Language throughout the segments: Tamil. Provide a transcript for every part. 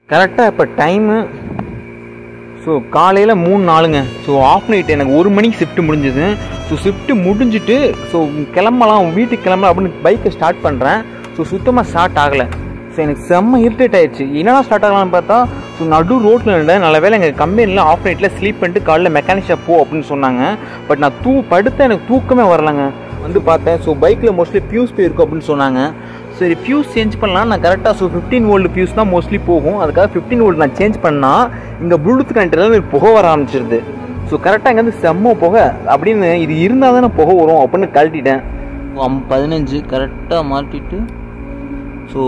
கரெக்டாக இப்போ டைமு ஸோ காலையில் மூணு நாளுங்க ஸோ ஆஃப் நைட் எனக்கு ஒரு மணிக்கு ஷிஃப்ட் முடிஞ்சுது ஸோ ஷிஃப்ட் முடிஞ்சிட்டு ஸோ கிளம்பலாம் வீட்டுக்கு கிளம்பலாம் அப்படின்னு பைக்கை ஸ்டார்ட் பண்ணுறேன் ஸோ சுத்தமாக ஸ்டார்ட் ஆகலை ஸோ எனக்கு செம்ம இரிட்டேட் ஆயிடுச்சு என்னடா ஸ்டார்ட் ஆகலாம்னு பார்த்தா ஸோ நடு ரோட்டில் இருந்தேன் நல்ல வேலை எங்கள் கம்பெனியில் ஆஃப் நைட்டில் ஸ்லீப் பண்ணிட்டு காலைல மெக்கானிக் ஷாப் போ அப்படின்னு சொன்னாங்க பட் நான் தூ படுத்த எனக்கு தூக்கமே வரலங்க வந்து பார்த்தேன் ஸோ பைக்கில் மோஸ்ட்லி ஃபியூஸ் போயிருக்கும் அப்படின்னு சொன்னாங்க சரி ஃபியூஸ் சேஞ்ச் பண்ணலாம் நான் கரெக்டாக ஸோ ஃபிஃப்டீன் வோல்டு ஃபியூஸ் தான் மோஸ்ட்லி போகும் அதுக்காக ஃபிஃப்டீன் வோல்டு நான் சேஞ்ச் பண்ணால் இங்கே ப்ளூடூத் கனெக்டரில் புகை வர ஆரம்பிச்சிருது ஸோ கரெக்டாக இங்கேருந்து செம்ம புகை அப்படின்னு இது இருந்தால் தானே புகை வரும் அப்படின்னு கழட்டிட்டேன் அம் பதினஞ்சு கரெக்டாக மாட்டிட்டு ஸோ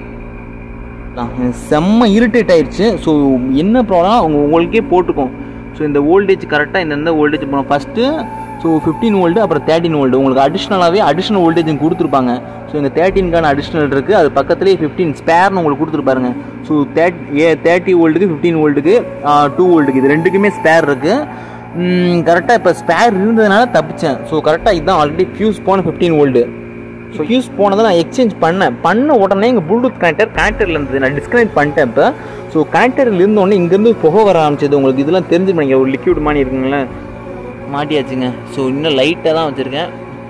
செம்ம இரிட்டேட் ஆயிடுச்சு ஸோ என்ன ப்ராப்ளம் அவங்க உங்களுக்கே போட்டுக்கும் ஸோ இந்த வோல்டேஜ் கரெக்டாக இந்தந்த வோல்டேஜ் போகணும் ஃபஸ்ட்டு ஸோ ஃபிஃப்டீன் வோல்டு அப்புறம் தேர்ட்டின் வோல்டு உங்களுக்கு அடிஷ்னலாகவே அடிஷ்னல் வோல்டேஜ் கொடுத்துருப்பாங்க ஸோ இந்த தேர்ட்டின்கான அடிஷ்னல் இருக்குது அது பக்கத்துலேயே ஃபிஃப்டீன் ஸ்பேர்னு உங்களுக்கு கொடுத்துருப்பாருங்க ஸோ தேர்ட் ஏ தேர்ட்டி வோல்ட்டுக்கு ஃபிஃப்டீன் வோல்ட்டுக்கு டூ வோல்ட்டுக்கு இது ரெண்டுக்குமே ஸ்பேர் இருக்குது கரெக்டாக இப்போ ஸ்பேர் இருந்ததுனால தப்பிச்சேன் ஸோ கரெக்டாக இதுதான் ஆல்ரெடி ஃபியூஸ் போன ஃபிஃப்டீன் வோல்டு ஸோ ஃபியூஸ் போனதை நான் எக்ஸ்சேஞ்ச் பண்ணேன் பண்ண உடனே எங்கள் ப்ளூடூத் கனெக்டர் கனெக்டரில் இருந்தது நான் டிஸ்கனெக்ட் பண்ணிட்டேன் இப்போ ஸோ கனெக்டரில் இருந்தோடனே இங்கேருந்து புகை வர ஆரம்பிச்சது உங்களுக்கு இதெல்லாம் தெரிஞ்சுப்பீங்க ஒரு லிக்யூட் மாதிரி இருக்குங்களே மாட்டியாச்சுங்க ஸோ இன்னும் லைட்டாக தான் வச்சுருக்கேன்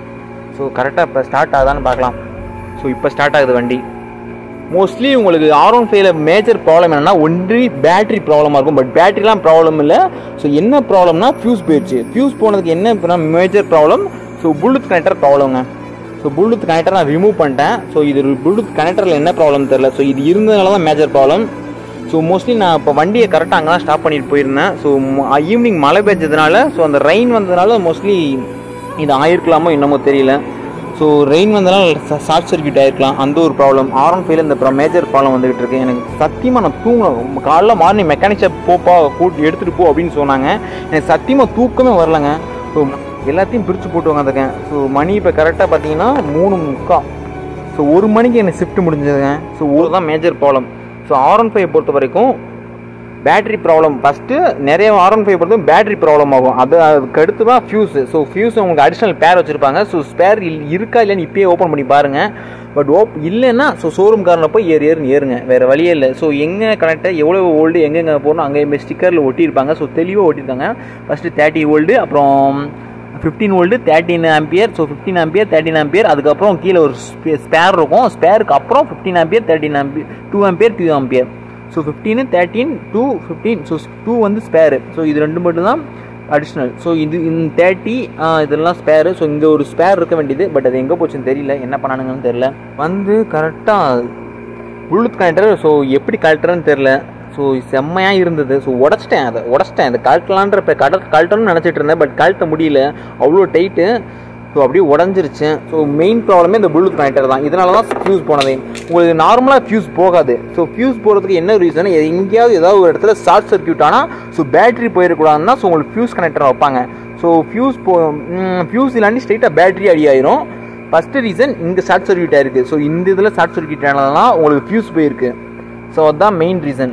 ஸோ கரெக்டாக இப்போ ஸ்டார்ட் ஆகுதான்னு பார்க்கலாம் ஸோ இப்போ ஸ்டார்ட் ஆகுது வண்டி மோஸ்ட்லி உங்களுக்கு ஆர் ஒன் ஃபைவ்ல மேஜர் ப்ராப்ளம் என்னன்னா ஒன்றி பேட்டரி ப்ராப்ளமாக இருக்கும் பட் பேட்டரிலாம் ப்ராப்ளம் இல்லை ஸோ என்ன ப்ராப்ளம்னா ஃபியூஸ் போயிடுச்சு ஃபியூஸ் போனதுக்கு என்ன major problem so bluetooth connector ப்ராப்ளம்ங்க ஸோ ப்ளூடூத் கனெக்டர் நான் ரிமூவ் பண்ணிட்டேன் ஸோ இது ப்ளூடூத் கனெக்டரில் என்ன ப்ராப்ளம் தெரில ஸோ இது இருந்ததுனால தான் மேஜர் ப்ராப்ளம் ஸோ மோஸ்ட்லி நான் இப்போ வண்டியை கரெக்டாக அங்கே தான் ஸ்டாப் பண்ணிட்டு போயிருந்தேன் ஸோ ஈவினிங் மழை பெஞ்சதுனால ஸோ அந்த ரெயின் வந்ததுனால மோஸ்ட்லி இது ஆயிருக்கலாமோ என்னமோ தெரியல ஸோ ரெயின் வந்தனால ஷார்ட் சர்க்யூட் ஆயிருக்கலாம் அந்த ஒரு ப்ராப்ளம் ஆர் ஒன் ஃபைவ்ல இந்த மேஜர் ப்ராப்ளம் வந்துகிட்டு இருக்கு எனக்கு சத்தியமாக நான் தூங்கணும் காலைல மார்னிங் மெக்கானிக் ஷாப் போப்பா கூட்டி எடுத்துகிட்டு போ அப்படின்னு சொன்னாங்க எனக்கு சத்தியமாக தூக்கமே வரலங்க ஸோ எல்லாத்தையும் பிரித்து போட்டு உட்காந்துருக்கேன் ஸோ மணி இப்போ கரெக்டாக பார்த்தீங்கன்னா மூணு முக்கா ஸோ ஒரு மணிக்கு எனக்கு ஷிஃப்ட் முடிஞ்சதுங்க ஸோ ஒரு தான் major problem so R one five பொறுத்த வரைக்கும் பேட்டரி ப்ராப்ளம் ஃபஸ்ட்டு நிறைய ஆர் ஒன் ஃபைவ் பொறுத்தும் பேட்டரி ப்ராப்ளம் ஆகும் அது அதுக்கு அடுத்து தான் ஃபியூஸ் ஸோ ஃபியூஸ் உங்களுக்கு அடிஷ்னல் பேர் வச்சுருப்பாங்க ஸோ ஸ்பேர் இருக்கா இல்லைன்னு இப்பயே ஓப்பன் பண்ணி பாருங்கள் பட் ஓப் இல்லைன்னா ஸோ ஷோரூம் காரில் போய் ஏறு ஏறுன்னு ஏறுங்க வேறு வழியே இல்லை ஸோ எங்கே கனெக்டாக எவ்வளோ ஓல்டு எங்கெங்கே போகணும் அங்கே ஸ்டிக்கரில் ஒட்டியிருப்பாங்க ஸோ தெளிவாக ஒட்டியிருக்காங்க ஃபஸ்ட்டு தேர்ட்டி ஓல்டு அப்புறம் fifteen volt thirteen ampere so fifteen ampere thirteen ampere அதுக்கப்புறம் கீழே ஒரு ஸ்பேர் இருக்கும் ஸ்பேருக்கு அப்புறம் fifteen ampere thirteen ampere two ampere two ampere so ஃபிஃப்டீனு thirteen two fifteen so two வந்து ஸ்பேரு ஸோ இது ரெண்டு மட்டும் தான் அடிஷ்னல் ஸோ இது இந்த தேர்ட்டி இதெல்லாம் ஸ்பேரு ஸோ இங்கே ஒரு ஸ்பேர் இருக்க வேண்டியது பட் அது எங்கே போச்சுன்னு தெரியல என்ன பண்ணானுங்கன்னு தெரியல வந்து கரெக்டாக ப்ளூடூத் கனெக்டர் ஸோ எப்படி கழட்டுறேன்னு தெரில ஸோ செம்மையாக இருந்தது ஸோ உடச்சிட்டேன் அதை உடச்சிட்டேன் அதை கழட்டலான்ற இப்போ கட கழட்டணும்னு நினச்சிட்டு இருந்தேன் பட் கழட்ட முடியல அவ்வளோ டைட்டு ஸோ அப்படியே உடஞ்சிருச்சு ஸோ மெயின் ப்ராப்ளமே இந்த ப்ளூடூத் கனெக்டர் தான் இதனால தான் ஃபியூஸ் போனதே உங்களுக்கு நார்மலாக ஃபியூஸ் போகாது ஸோ ஃபியூஸ் போகிறதுக்கு என்ன ரீசன் எங்கேயாவது ஏதாவது ஒரு இடத்துல ஷார்ட் சர்க்யூட் ஆனால் ஸோ பேட்டரி போயிடக்கூடாதுன்னா ஸோ உங்களுக்கு ஃபியூஸ் கனெக்டர் வைப்பாங்க ஸோ ஃபியூஸ் போ ஃபியூஸ் இல்லாண்டி ஸ்ட்ரைட்டாக பேட்டரி அடி ஆயிரும் ஃபஸ்ட்டு ரீசன் இங்கே ஷார்ட் சர்க்யூட் ஆயிருக்கு ஸோ இந்த இதில் ஷார்ட் சர்க்யூட் ஆனதுலாம் உங்களுக்கு ஃபியூஸ் போயிருக்கு ஸோ அதுதான் மெயின் ரீசன்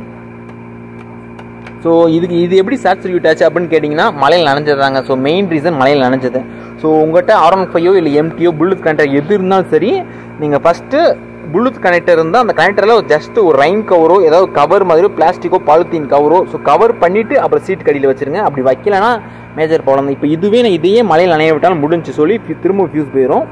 ஸோ இதுக்கு இது எப்படி ஷார்ட் சர்க்யூட் ஆச்சு அப்படின்னு கேட்டிங்கன்னா மலையில் நனைஞ்சதாங்க ஸோ மெயின் ரீசன் மலையில் நனைஞ்சது ஸோ உங்கள்கிட்ட ஆர் ஒன் ஃபைவோ இல்லை எம்டியோ புல்லூத் கனெக்டர் எது இருந்தாலும் சரி நீங்கள் ஃபஸ்ட்டு புல்லூத் கனெக்டர் இருந்தால் அந்த கனெக்டரில் ஜஸ்ட் ஒரு ரைன் கவரோ ஏதாவது கவர் மாதிரி பிளாஸ்டிக்கோ பாலித்தீன் கவரோ ஸோ கவர் பண்ணிவிட்டு அப்புறம் சீட் கடியில் வச்சுருங்க அப்படி வைக்கலனா மேஜர் ப்ராப்ளம் இப்போ இதுவே நான் இதையே மலையில் நனைய விட்டாலும் முடிஞ்சு சொல்லி திரும்ப ஃபியூஸ் போயிடும்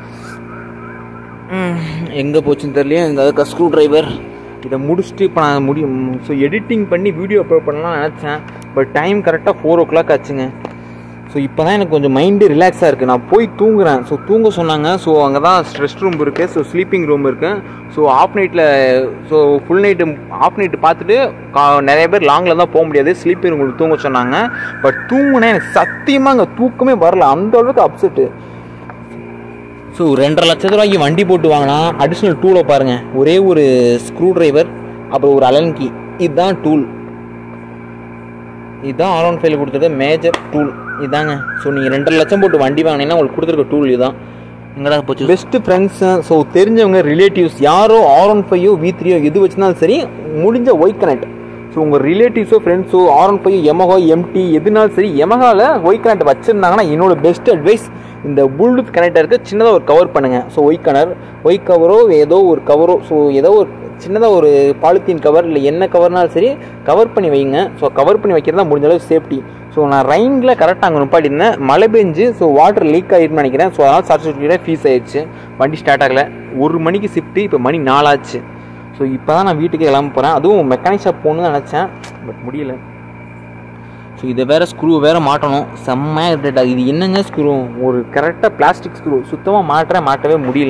எங்கே போச்சுன்னு தெரியல இந்த அதுக்கு ஸ்க்ரூ டிரைவர் இதை முடிச்சுட்டு இப்போ நான் முடியும் ஸோ எடிட்டிங் பண்ணி வீடியோ அப்லோட் பண்ணலாம் நினச்சேன் பட் டைம் கரெக்டாக ஃபோர் ஓ கிளாக் ஆச்சுங்க ஸோ இப்போ தான் எனக்கு கொஞ்சம் மைண்டு ரிலாக்ஸாக இருக்குது நான் போய் தூங்குறேன் ஸோ தூங்க சொன்னாங்க ஸோ அங்கே தான் ரெஸ்ட் ரூம் இருக்குது ஸோ ஸ்லீப்பிங் ரூம் இருக்குது ஸோ ஆஃப் நைட்டில் so full night half night பார்த்துட்டு கா நிறைய பேர் லாங்கில் தான் போக முடியாது ஸ்லீப்பிங் ரூமில் தூங்க சொன்னாங்க பட் தூங்குனேன் எனக்கு சத்தியமாக அங்கே தூக்கமே வரல அந்த அளவுக்கு அப்செட்டு ஸோ ரெண்டரை லட்சத்து ரூபாய்க்கு வண்டி போட்டு வாங்கினா அடிஷ்னல் டூலை பாருங்கள் ஒரே ஒரு ஸ்க்ரூ டிரைவர் அப்புறம் ஒரு அலன் கீ இதுதான் டூல் இதுதான் ஆர் ஒன் ஃபைவ்ல கொடுத்துருக்க மேஜர் டூல் இதாங்க ஸோ நீங்கள் ரெண்டரை லட்சம் போட்டு வண்டி வாங்கினீங்கன்னா உங்களுக்கு கொடுத்துருக்க டூல் இதுதான் எங்கடா போச்சு பெஸ்ட்டு ஃப்ரெண்ட்ஸு ஸோ தெரிஞ்சவங்க ரிலேட்டிவ்ஸ் யாரோ ஆர் ஒன் ஃபைவோ வி த்ரீயோ எது வச்சுருந்தாலும் சரி முடிஞ்ச ஒய் கனெக்ட் ஸோ உங்கள் ரிலேட்டிவ்ஸோ ஃப்ரெண்ட்ஸோ ஆர் ஒன் ஃபைவ் எமஹோ எம்டி எதுனாலும் சரி எமஹாவில் ஒய் கனெக்ட் வச்சுருந்தாங்கன்னா என்னோட பெஸ்ட் அட்வைஸ் இந்த ப்ளூடூத் கனெக்டருக்கு சின்னதாக ஒரு கவர் பண்ணுங்கள் ஸோ ஒய் கனர் ஒய் கவரோ ஏதோ ஒரு கவரோ ஸோ ஏதோ ஒரு சின்னதாக ஒரு பாலித்தீன் கவர் இல்லை என்ன கவர்னாலும் சரி கவர் பண்ணி வைங்க ஸோ கவர் பண்ணி வைக்கிறது தான் முடிஞ்ச அளவுக்கு சேஃப்டி ஸோ நான் ரைனில் கரெக்டாக அங்கே நிப்பாட்டியிருந்தேன் மழை பெஞ்சு ஸோ வாட்டர் லீக் ஆகிருன்னு நினைக்கிறேன் ஸோ அதனால் ஷார்ட் சர்க்யூட்டாக ஃபீஸ் ஆயிடுச்சு வண்டி ஸ்டார்ட் ஆகலை ஒரு மணிக்கு ஷிஃப்ட்டு இப்போ மணி நாலாச்சு ஸோ இப்போ தான் நான் வீட்டுக்கு கிளம்ப போகிறேன் அதுவும் மெக்கானிக் ஷாப் போகணுன்னு நினச்சேன் பட் முடியல ஸோ இதை வேறு ஸ்க்ரூ வேறு மாட்டணும் செம்மையாக irritate ஆகுது இது என்னங்க ஸ்க்ரூ ஒரு கரெக்டாக பிளாஸ்டிக் ஸ்க்ரூ சுத்தமாக மாட்டுற மாட்டவே முடியல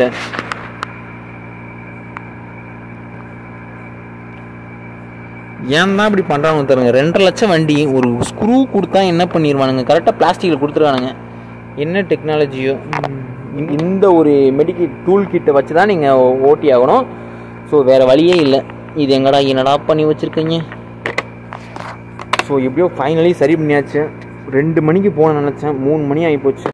ஏன் தான் இப்படி பண்ணுறாங்க தருங்க ரெண்டரை லட்சம் வண்டி ஒரு ஸ்க்ரூ கொடுத்தா என்ன பண்ணிடுவானுங்க கரெக்டாக பிளாஸ்டிக்கில் கொடுத்துருவானுங்க என்ன டெக்னாலஜியோ இந்த ஒரு மெடிக்கல் டூல் கிட்டை வச்சு தான் நீங்கள் ஓட்டி ஆகணும் ஸோ வேறு வழியே இல்லை இது எங்கடா என்னடா பண்ணி வச்சுருக்கீங்க ஸோ எப்படியோ ஃபைனலி சரி பண்ணியாச்சு ரெண்டு மணிக்கு போன நினச்சேன் மூணு மணி ஆகி போச்சு